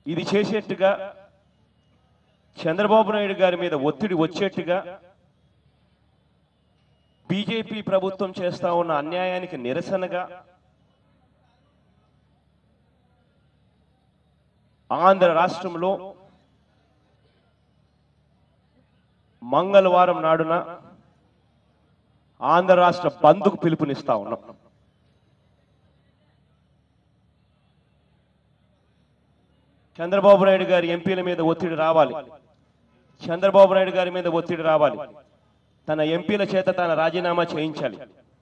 ఇది చేసేట్టుగా చంద్రబాబు నాయుడు గారి మీద ఒత్తిడి వచ్చేట్టుగా బీజేపీ ప్రభుత్వం చేస్తా ఉన్న అన్యాయానికి నిరసనగా ఆంధ్ర రాష్ట్రంలో మంగళవారం నాడున ఆంధ్ర రాష్ట్ర బంద్కు పిలుపునిస్తా ఉన్నాం చంద్రబాబు నాయుడు గారి ఎంపీల మీద ఒత్తిడి రావాలి చంద్రబాబు నాయుడు గారి మీద ఒత్తిడి రావాలి తన ఎంపీల చేత తన రాజీనామా చేయించాలి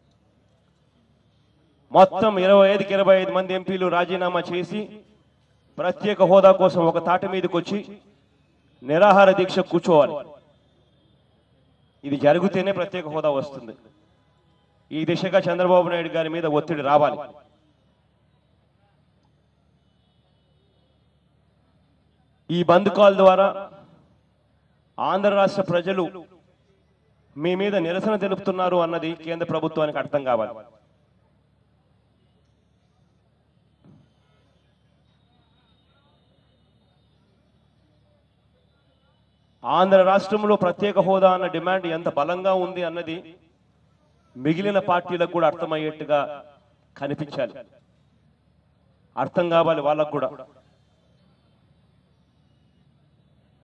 మొత్తం ఇరవై ఐదుకి ఇరవై ఐదు మంది ఎంపీలు రాజీనామా చేసి ప్రత్యేక హోదా కోసం ఒక తాటి మీదకి వచ్చి నిరాహార దీక్ష కూర్చోవాలి ఇది జరిగితేనే ప్రత్యేక హోదా వస్తుంది ఈ దిశగా చంద్రబాబు నాయుడు గారి మీద ఒత్తిడి రావాలి ఈ బంద్ కాల్ ద్వారా ఆంధ్ర రాష్ట్ర ప్రజలు మీ మీద నిరసన తెలుపుతున్నారు అన్నది కేంద్ర ప్రభుత్వానికి అర్థం కావాలి ఆంధ్ర రాష్ట్రంలో ప్రత్యేక హోదా అన్న డిమాండ్ ఎంత బలంగా ఉంది అన్నది మిగిలిన పార్టీలకు కూడా అర్థమయ్యేట్టుగా కనిపించాలి అర్థం కావాలి వాళ్ళకు కూడా